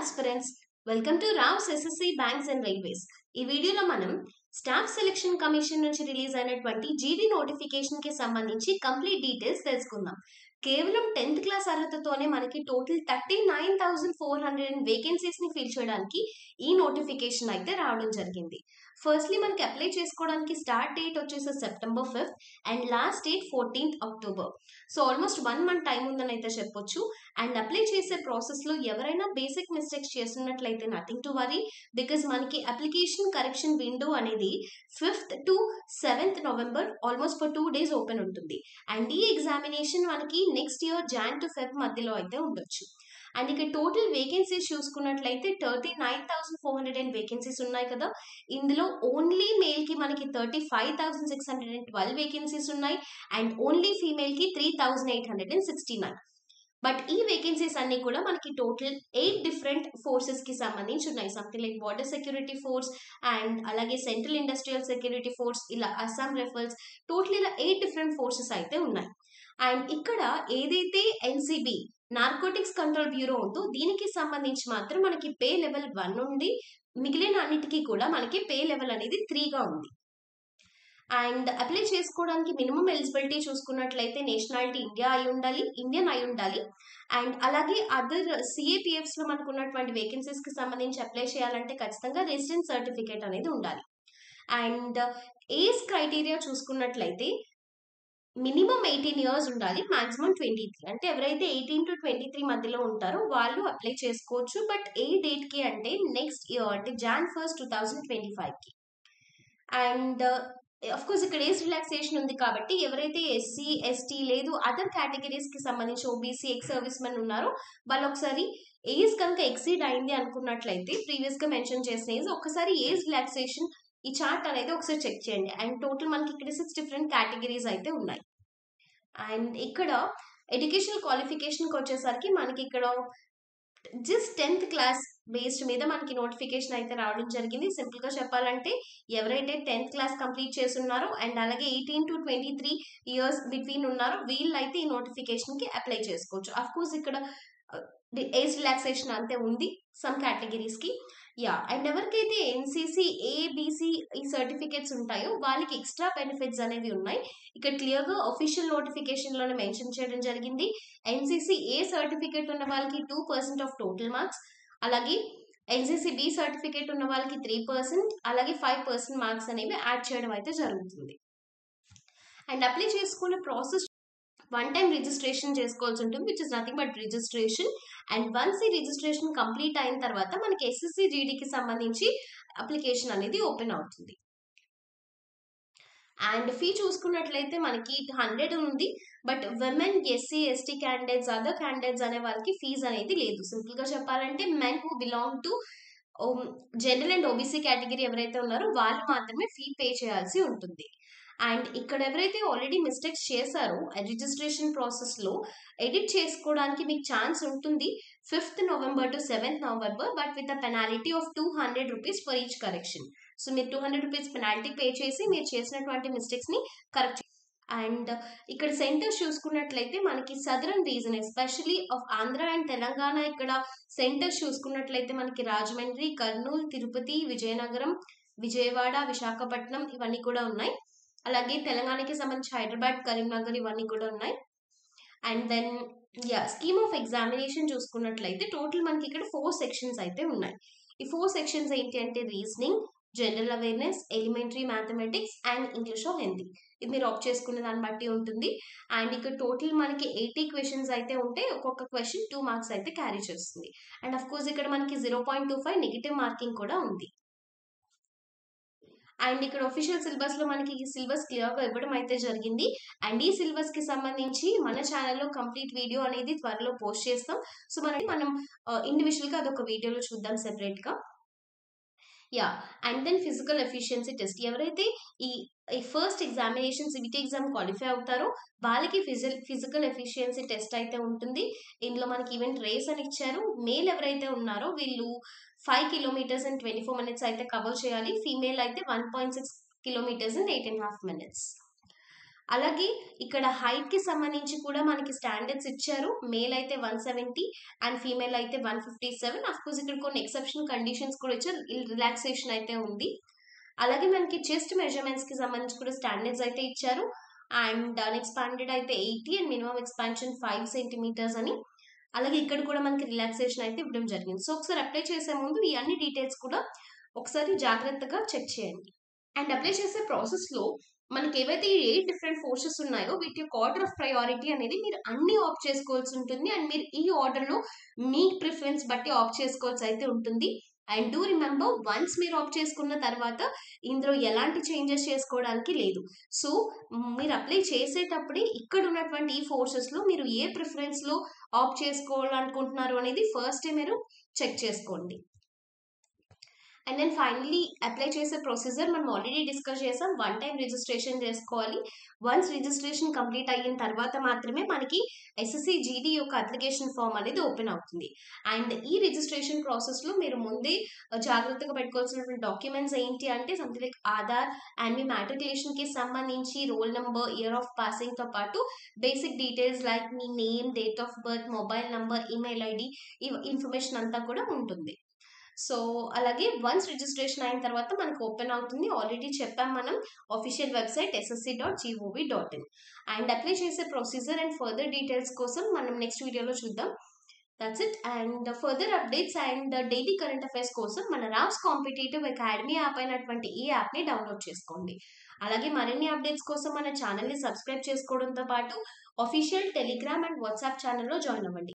Aspirants welcome to Rao's SSC banks and railways ఈ వీడియోలో మనం స్టాఫ్ సెలక్షన్ కమిషన్ నుంచి రిలీజ్ అయినటువంటి జీడీ నోటిఫికేషన్ కి సంబంధించి కంప్లీట్ డీటెయిల్స్ తెలుసుకుందాం కేవలం టెన్త్ క్లాస్ అర్హతతోనే మనకి total thirty nine thousand four hundred vacancies ని ఫిల్ చేయడానికి ఈ నోటిఫికేషన్ అయితే రావడం జరిగింది ఫస్ట్లీ మనకి అప్లై చేసుకోవడానికి స్టార్ట్ డేట్ వచ్చేసి September fifth and last date fourteenth October so almost one month time ఉందని అయితే చెప్పొచ్చు అండ్ అప్లై చేసే ప్రాసెస్లో ఎవరైనా బేసిక్ మిస్టేక్స్ చేస్తున్నట్లయితే నథింగ్ టు వరీ బికాజ్ మనకి అప్లికేషన్ కరెక్షన్ విండో అనేది fifth to seventh November almost for two days open ఉంటుంది అండ్ ఈ ఎగ్జామినేషన్ మనకి next year Jan to Feb మధ్యలో అయితే ఉండొచ్చు అండ్ ఇక టోటల్ వేకెన్సీస్ చూసుకున్నట్లయితే thirty nine thousand four hundred and vacancies ఉన్నాయి కదా ఇందులో ఓన్లీ మేల్కి మనకి thirty five thousand six hundred and twelve vacancies ఉన్నాయి అండ్ ఓన్లీ ఫీమేల్కి three thousand eight hundred and sixty nine but ఈ వేకెన్సీస్ అన్ని కూడా మనకి టోటల్ ఎయిట్ డిఫరెంట్ ఫోర్సెస్ కి సంబంధించి ఉన్నాయి something like border security force and అలాగే సెంట్రల్ ఇండస్ట్రియల్ సెక్యూరిటీ ఫోర్స్ ఇలా అస్సాం రైఫల్స్ టోటల్ ఇలా ఎయిట్ డిఫరెంట్ ఫోర్సెస్ అయితే ఉన్నాయి అండ్ ఇక్కడ ఏదైతే ఎన్సిబి నార్కోటిక్స్ కంట్రోల్ బ్యూరో ఉందో దీనికి సంబంధించి మాత్రం మనకి పే లెవెల్ వన్ ఉంది మిగిలిన అన్నిటికీ కూడా మనకి పే లెవెల్ అనేది త్రీగా ఉంది అండ్ అప్లై చేసుకోవడానికి మినిమం ఎలిజిబిలిటీ చూసుకున్నట్లయితే నేషనాలిటీ ఇండియా అయి ఉండాలి ఇండియన్ అయి ఉండాలి అండ్ అలాగే అదర్ సిఏపిఎఫ్స్ లో మనకు ఉన్నటువంటి వేకెన్సీస్ కి సంబంధించి అప్లై చేయాలంటే ఖచ్చితంగా రెసిడెంట్ సర్టిఫికేట్ అనేది ఉండాలి అండ్ ఏజ్ క్రైటీరియా చూసుకున్నట్లయితే మినిమం ఎయిటీన్ ఇయర్స్ ఉండాలి మాక్సిమం ట్వంటీ త్రీ అంటే ఎవరైతే ఎయిటీన్ టు ట్వంటీ త్రీ మధ్యలో ఉంటారో వాళ్ళు అప్లై చేసుకోవచ్చు బట్ ఏ డేట్ కి అంటే నెక్స్ట్ ఇయర్ అంటే Jan first two thousand twenty five కి అండ్ అఫ్ కోర్స్ ఇక్కడ ఏజ్ రిలాక్సేషన్ ఉంది కాబట్టి ఎవరైతే ఎస్సీ ఎస్టీ లేదు అదర్ కేటగిరీస్ కి సంబంధించి ఓబీసీ ఎక్స్ సర్వీస్ మెన్ ఉన్నారో వాళ్ళు ఒకసారి ఏజ్ కనుక ఎక్సీడ్ అయింది అనుకున్నట్లయితే ప్రీవియస్ గా మెన్షన్ చేసిన ఏజ్ ఒకసారి ఏజ్ రిలాక్సేషన్ ఈ చార్ట్ అనేది ఒకసారి చెక్ చేయండి అండ్ టోటల్ మనకి ఇక్కడ సిక్స్ డిఫరెంట్ కేటగిరీస్ అయితే ఉన్నాయి అండ్ ఇక్కడ ఎడ్యుకేషనల్ క్వాలిఫికేషన్కి వచ్చేసరికి మనకి ఇక్కడ జస్ట్ టెన్త్ క్లాస్ బేస్డ్ మీద మనకి నోటిఫికేషన్ అయితే రావడం జరిగింది సింపుల్ గా చెప్పాలంటే ఎవరైతే టెన్త్ క్లాస్ కంప్లీట్ చేస్తున్నారో అండ్ అలాగే eighteen to twenty three years between ఉన్నారో వీళ్ళైతే ఈ నోటిఫికేషన్ కి అప్లై చేసుకోవచ్చు అఫ్ కోర్స్ ఇక్కడ ఏజ్ రిలాక్సేషన్ అంతే ఉంది సమ్ కేటగిరీస్ కి యా అండ్ ఎవరికైతే ఎన్సీసీ ఏబిసి ఈ సర్టిఫికేట్స్ ఉంటాయో వాళ్ళకి ఎక్స్ట్రా బెనిఫిట్స్ అనేవి ఉన్నాయి ఇక్కడ క్లియర్ గా ఒఫీషియల్ నోటిఫికేషన్ లోనే మెన్షన్ చేయడం జరిగింది ఎన్సీసీ ఏ సర్టిఫికేట్ ఉన్న వాళ్ళకి two percent of total marks అలాగే ఎన్సీసీ బి సర్టిఫికేట్ ఉన్న వాళ్ళకి త్రీ పర్సెంట్ అలాగే ఫైవ్ పర్సెంట్ మార్క్స్ అనేవి యాడ్ చేయడం అయితే జరుగుతుంది అండ్ అప్లై చేసుకునే ప్రాసెస్ వన్ టైం రిజిస్ట్రేషన్ చేసుకోవాల్సి ఉంటుంది which is nothing but registration and once ఈ రిజిస్ట్రేషన్ కంప్లీట్ అయిన తర్వాత మనకి ఎస్ఎస్సి జీడీకి సంబంధించి అప్లికేషన్ అనేది ఓపెన్ అవుతుంది అండ్ ఫీ చూసుకున్నట్లయితే మనకి హండ్రెడ్ ఉంది but women SC ST candidates other candidates అనే వాళ్ళకి ఫీజు అనేది లేదు సింపుల్ గా చెప్పాలంటే men who belong to general and OBC category ఎవరైతే ఉన్నారో వాళ్ళు మాత్రమే ఫీ పే చేయాల్సి ఉంటుంది అండ్ ఇక్కడ ఎవరైతే ఆల్రెడీ మిస్టేక్స్ చేశారో రిజిస్ట్రేషన్ ప్రాసెస్ లో ఎడిట్ చేసుకోవడానికి మీకు ఛాన్స్ ఉంటుంది fifth November to seventh November but with a penalty of two hundred rupees for each correction so మీరు two hundred rupees penalty pay చేసి మీరు చేసినటువంటి మిస్టేక్స్ ని కరెక్ట్ అండ్ ఇక్కడ సెంటర్స్ చూసుకున్నట్లయితే మనకి southern region especially of Andhra and Telangana ఇక్కడ centres చూసుకున్నట్లయితే మనకి రాజమండ్రి కర్నూలు తిరుపతి విజయనగరం విజయవాడ విశాఖపట్నం ఇవన్నీ కూడా ఉన్నాయి అలాగే తెలంగాణకి సంబంధించి హైదరాబాద్ కరీంనగర్ ఇవన్నీ కూడా ఉన్నాయి and then yeah scheme of examination చూసుకున్నట్లయితే టోటల్ మనకి ఇక్కడ ఫోర్ సెక్షన్స్ అయితే ఉన్నాయి ఈ ఫోర్ సెక్షన్స్ ఏంటి అంటే reasoning general awareness elementary mathematics and English of Hindi ఇది మీరు ఆప్ట్ చేసుకునే దాన్ని బట్టి ఉంటుంది అండ్ ఇక్కడ టోటల్ మనకి ఎయిటీ క్వశ్చన్స్ అయితే ఉంటే ఒక్కొక్క క్వశ్చన్ టూ మార్క్స్ అయితే క్యారీ చేస్తుంది అండ్ అఫ్ కోర్స్ ఇక్కడ మనకి zero point two five negative marking కూడా ఉంది అండ్ ఇక్కడ ఒఫీషియల్ సిలబస్ లో మనకి ఈ సిలబస్ క్లియర్ గా ఇవ్వడం అయితే జరిగింది అండ్ ఈ సిలబస్ కి సంబంధించి మన ఛానల్లో కంప్లీట్ వీడియో అనేది త్వరలో పోస్ట్ చేస్తాం సో మనం మనం ఇండివిజువల్ గా అదొక వీడియోలో చూద్దాం సెపరేట్ గా yeah and then physical efficiency test ఎవరైతే ఈ ఈ first examination CBT exam qualify అవుతారో వాళ్ళకి ఫిజిల్ ఫిజికల్ ఎఫిషియన్సీ టెస్ట్ అయితే ఉంటుంది ఇందులో మనకి ఈవెంట్ రేస్ అని ఇచ్చారు మేల్ ఎవరైతే ఉన్నారో వీళ్ళు five kilometres and twenty four minutes అయితే కవర్ చేయాలి ఫీమేల్ అయితే one point six kilometres and eight and half minutes అలాగే ఇక్కడ హైట్‌కి సంబంధించి కూడా మనకి స్టాండర్డ్స్ ఇచ్చారు. మేల్ అయితే 170 అండ్ ఫీమేల్ అయితే 157. అఫ్‌కోర్స్ ఇక్కడ కొన్ని ఎక్సెప్షనల్ కండిషన్స్ కూడా ఇచ్చారు. రిలాక్సేషన్ అయితే ఉంది. అలాగే మనకి చెస్ట్ మెజర్‌మెంట్స్‌కి సంబంధించి కూడా స్టాండర్డ్స్ అయితే ఇచ్చారు. అండ్ అన్‌ఎక్స్‌పాండెడ్ అయితే 80 అండ్ మినిమమ్ ఎక్స్‌పాన్షన్ 5 సెంటీమీటర్స్ అని. అలాగే ఇక్కడ కూడా మనకి రిలాక్సేషన్ అయితే ఇవ్వడం జరిగింది. సో, ఒకసారి అప్లై చేసే ముందు ఈ అన్ని డీటెయిల్స్ కూడా ఒకసారి జాగ్రత్తగా చెక్ చేయండి. అండ్ అప్లై చేసే ప్రాసెస్‌లో మనకి ఏవైతే ఈ 8 డిఫరెంట్ ఫోర్సెస్ ఉన్నాయో వీటి యొక్క ఆర్డర్ ఆఫ్ ప్రయారిటీ అనేది మీరు అన్నీ ఆప్ట్ చేసుకోవాల్సి ఉంటుంది. అండ్ మీరు ఈ ఆర్డర్‌లో మీ ప్రిఫరెన్స్ బట్టి ఆప్ట్ చేసుకోవాల్సి అయితే ఉంటుంది. అండ్ డూ రిమెంబర్ వన్స్ మీరు ఆప్ట్ చేసుకున్న తర్వాత ఇందులో ఎలాంటి చేంజెస్ చేసుకోవడానికి లేదు. సో, మీరు అప్లై చేసేటప్పుడే ఇక్కడ ఉన్నటువంటి ఈ ఫోర్సెస్‌లో మీరు ఏ ప్రిఫరెన్స్‌లో ఆప్ట్ చేసుకోవాలనుకుంటున్నారు అనేది ఫస్టే మీరు చెక్ చేసుకోండి. అండ్ దెన్ ఫైనల్లీ అప్లై చేసే ప్రొసీజర్ మనం ఆల్రెడీ డిస్కస్ చేసాం. వన్ టైమ్ రిజిస్ట్రేషన్ చేసుకోవాలి. వన్స్ రిజిస్ట్రేషన్ కంప్లీట్ అయిన తర్వాత మాత్రమే మనకి ఎస్ఎస్‌సి జీడీ యొక్క అప్లికేషన్ ఫార్మ్ అనేది ఓపెన్ అవుతుంది. అండ్ ఈ రిజిస్ట్రేషన్ ప్రాసెస్‌లో మీరు ముందే జాగ్రత్తగా పెట్టుకోవాల్సినటువంటి డాక్యుమెంట్స్ ఏంటి అంటే సంథింగ్ లైక్ ఆధార్ అండ్ మీ మ్యాట్రిక్యులేషన్‌కి సంబంధించి రోల్ నంబర్, ఇయర్ ఆఫ్ పాసింగ్‌తో పాటు బేసిక్ డీటెయిల్స్ లైక్ మీ name, date of birth, mobile number, email ID ఈ ఇన్ఫర్మేషన్ అంతా కూడా ఉంటుంది. సో, అలాగే వన్స్ రిజిస్ట్రేషన్ అయిన తర్వాత మనకు ఓపెన్ అవుతుంది. ఆల్రెడీ చెప్పాం మనం ఆఫీషియల్ వెబ్‌సైట్ ఎస్ఎస్‌సి.జీఓవీ.ఇన్. అండ్ అప్లై చేసే ప్రొసీజర్ అండ్ ఫర్దర్ డీటెయిల్స్ కోసం మనం నెక్స్ట్ వీడియోలో చూద్దాం. That's it. And further updates and daily current affairs కోసం మన రావ్స్ కాంపిటీటివ్ అకాడమీ యాప్ అయినటువంటి ఈ యాప్‌ని డౌన్‌లోడ్ చేసుకోండి. అలాగే మరిన్ని అప్డేట్స్ కోసం మన ఛానెల్‌ని సబ్స్క్రైబ్ చేసుకోవడంతో పాటు ఆఫీషియల్ టెలిగ్రామ్ అండ్ వాట్సాప్ ఛానెల్‌లో జాయిన్ అవ్వండి.